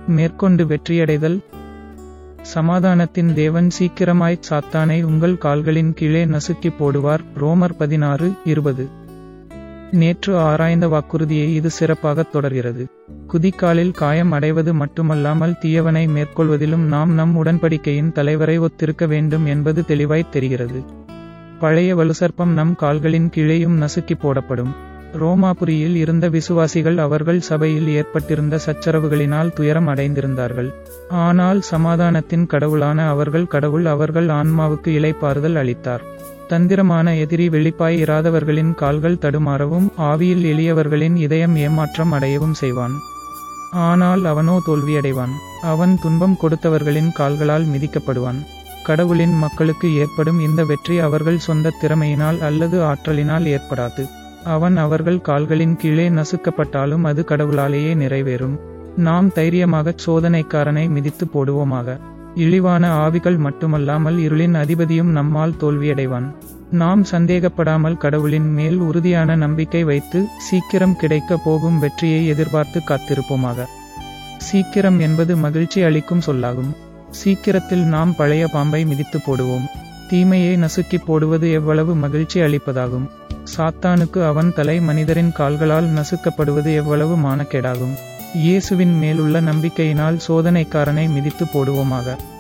மேற்கொண்டு வெற்றியடைதல் சமாதானத்தின் தேவன் சீக்கிரமாய்ச் சாத்தானை உங்கள் கால்களின் கீழே நசுக்கி போடுவார் ரோமர் பதினாறு இருபது நேற்று ஆராய்ந்த வாக்குறுதியை இது சிறப்பாகத் தொடர்கிறது குதிக்காலில் காயம் அடைவது மட்டுமல்லாமல் தீயவனை மேற்கொள்வதிலும் நாம் நம் உடன்படிக்கையின் தலைவரை ஒத்திருக்க வேண்டும் என்பது தெளிவாய்த் தெரிகிறது பழைய வலுசர்ப்பம் நம் கால்களின் கீழேயும் நசுக்கி போடப்படும் ரோமாபுரியில் இருந்த விசுவாசிகள் அவர்கள் சபையில் ஏற்பட்டிருந்த சச்சரவுகளினால் துயரம் அடைந்திருந்தார்கள் ஆனால் சமாதானத்தின் கடவுளான அவர்கள் கடவுள் அவர்கள் ஆன்மாவுக்கு இளைப்பாறுதல் அளித்தார் தந்திரமான எதிரி வெளிப்பாய் இராதவர்களின் கால்கள் தடுமாறவும் ஆவியில் எளியவர்களின் இதயம் ஏமாற்றம் அடையவும் செய்வான் ஆனால் அவனோ தோல்வியடைவான் அவன் துன்பம் கொடுத்தவர்களின் கால்களால் மிதிக்கப்படுவான் கடவுளின் மக்களுக்கு ஏற்படும் இந்த வெற்றி அவர்கள் சொந்த திறமையினால் அல்லது ஆற்றலினால் ஏற்படாது அவன் அவர்கள் கால்களின் கீழே நசுக்கப்பட்டாலும் அது கடவுளாலேயே நிறைவேறும் நாம் தைரியமாகச் சோதனைக்காரனை மிதித்து போடுவோமாக இழிவான ஆவிகள் மட்டுமல்லாமல் இருளின் அதிபதியும் நம்மால் தோல்வியடைவான் நாம் சந்தேகப்படாமல் கடவுளின் மேல் உறுதியான நம்பிக்கை வைத்து சீக்கிரம் கிடைக்கப் போகும் வெற்றியை எதிர்பார்த்து காத்திருப்போமாக சீக்கிரம் என்பது மகிழ்ச்சி அளிக்கும் சொல்லாகும் சீக்கிரத்தில் நாம் பழைய பாம்பை மிதித்து போடுவோம் தீமையை நசுக்கி போடுவது எவ்வளவு மகிழ்ச்சி அளிப்பதாகும் சாத்தானுக்கு அவன் தலை மனிதரின் கால்களால் நசுக்கப்படுவது எவ்வளவு மானக்கேடாகும் இயேசுவின் மேலுள்ள நம்பிக்கையினால் சோதனைக்காரனை மிதித்து போடுவோமாக